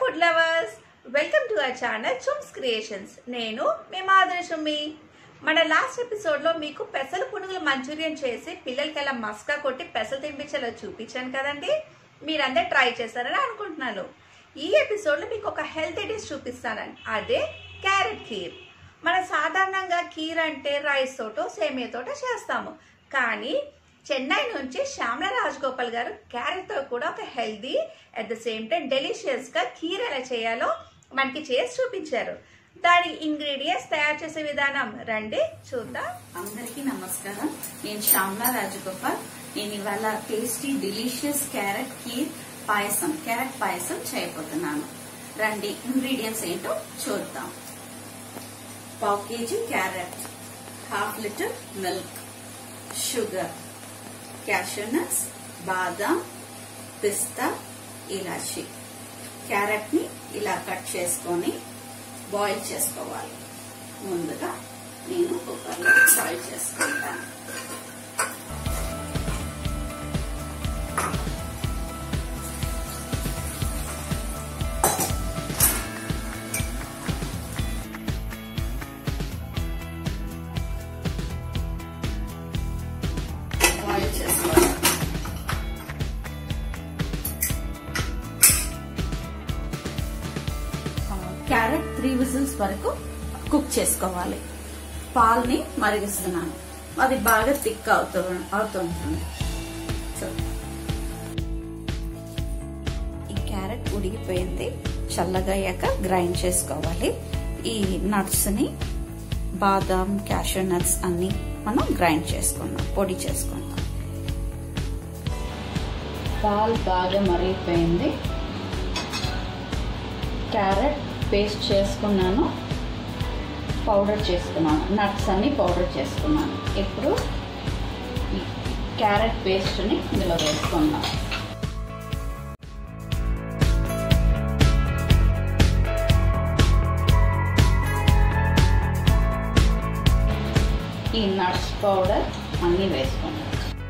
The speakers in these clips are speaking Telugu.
Food lovers welcome to our channel Chums Creations నేను మీ మాధురి చుమ్మి మన లాస్ట్ ఎపిసోడ్ లో మీకు పెసలు పునుగులు మంచూరియన్ చేసి పిల్లలకి ఎలా మస్కా కొట్టి పెసలు తినిపించేలా చూపించాను కదండి మీరందరూ ట్రై చేస్తారని అనుకుంటున్నాను ఈ ఎపిసోడ్ లో మీకు ఒక హెల్తీ డిష్ చూపిస్తానని అదే క్యారెట్ ఖీర్ మన సాధారణంగా కీర్ అంటే రైస్ తోటో సేమియా తోటో చేస్తాము కానీ చెన్నై నుంచి శ్యామల రాజగోపాల్ గారు క్యారెట్ తో కూడా ఒక healthy at the same time delicious గా కీర్ ఎలా చేయాలో మనకి చేసి చూపించారు దాని ఇంగ్రీడియంట్స్ తయారు చేసే విధానం రండి చూద్దాం అందరికీ నమస్కారం నేను శ్యామలా రాజగోపాల్ నేను ఇవాళ tasty delicious carrot kheer payasam carrot payasam చేయబోతున్నాను రండి ఇంగ్రీడియంట్స్ ఏంటో చూద్దాం పావు KG carrot half litre milk sugar cashew nuts badam pista ఇలాచి క్యారెట్ ని ఇలా కట్ చేసుకొని బాయిల్ చేసుకోవాలి ముందుగా నేను కుక్కర్లో బాయిల్ చేసుకుంటాను బాయిల్ చేసుకోవాలి క్యారెట్ త్రీ విజిల్స్ వరకు కుక్ చేసుకోవాలి పాల్ని మరిగిస్తున్నాను అది బాగా థిక్ అవుతూ అవుతుంటుంది చూడండి. ఈ క్యారెట్ ఉడికిపోయింది చల్లగా అయ్యాక గ్రైండ్ చేసుకోవాలి ఈ నట్స్ ని బాదాం క్యాషూ నట్స్ అన్ని మనం గ్రైండ్ చేసుకుందాం పొడి చేసుకుందాం పాల్ బాగా మరిగిపోయింది క్యారెట్ పేస్ట్ చేసుకున్నాను పౌడర్ చేసుకున్నాను నట్స్ అన్ని పౌడర్ చేసుకున్నాను ఇప్పుడు ఈ క్యారెట్ పేస్ట్ని ఇందులో వేసుకుందాం ఈ నట్స్ పౌడర్ అన్నీ వేసుకుందాం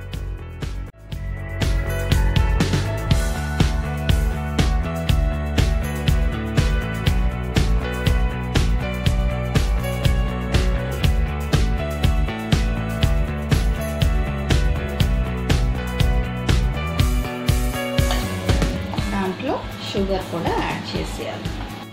దాంట్లో షుగర్ కూడా యాడ్ చేసేయాలి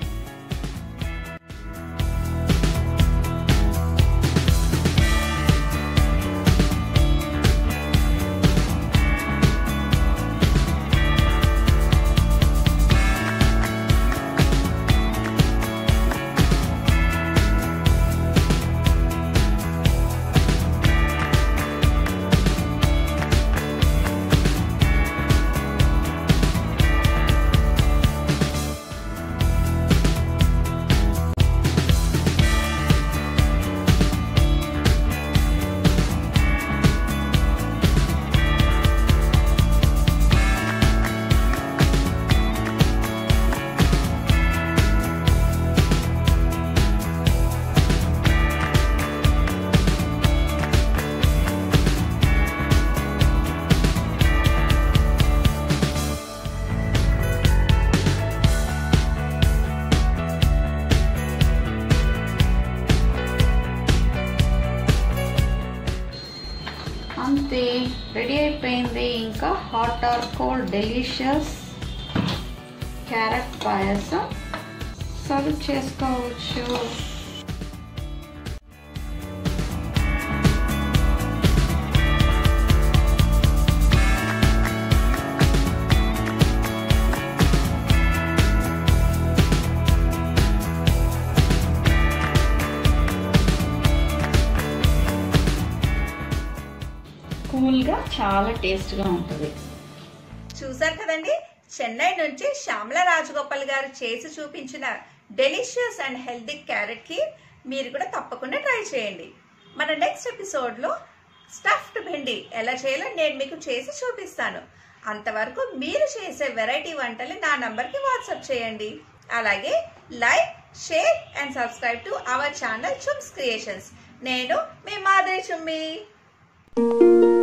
అంతే రెడీ అయిపోయింది ఇంకా hot or cold delicious carrot payasam serve చేసుకోవచ్చు కూల్గా చాలా టేస్ట్గా ఉంటుంది చూసారు కదండి చెన్నై నుంచి శ్యామల రాజగోపాల్ గారు చేసి చూపించిన డెలిషియస్ అండ్ హెల్దీ క్యారెట్ కి మీరు కూడా తప్పకుండా ట్రై చేయండి మన నెక్స్ట్ ఎపిసోడ్ లో స్టఫ్డ్ భెండి ఎలా చేయాలో నేను మీకు చేసి చూపిస్తాను అంతవరకు మీరు చేసే వెరైటీ వంటలు నా నంబర్కి వాట్సాప్ చేయండి అలాగే like share and subscribe to our channel Chums Creations నేను మీ మాధురి చుమ్మి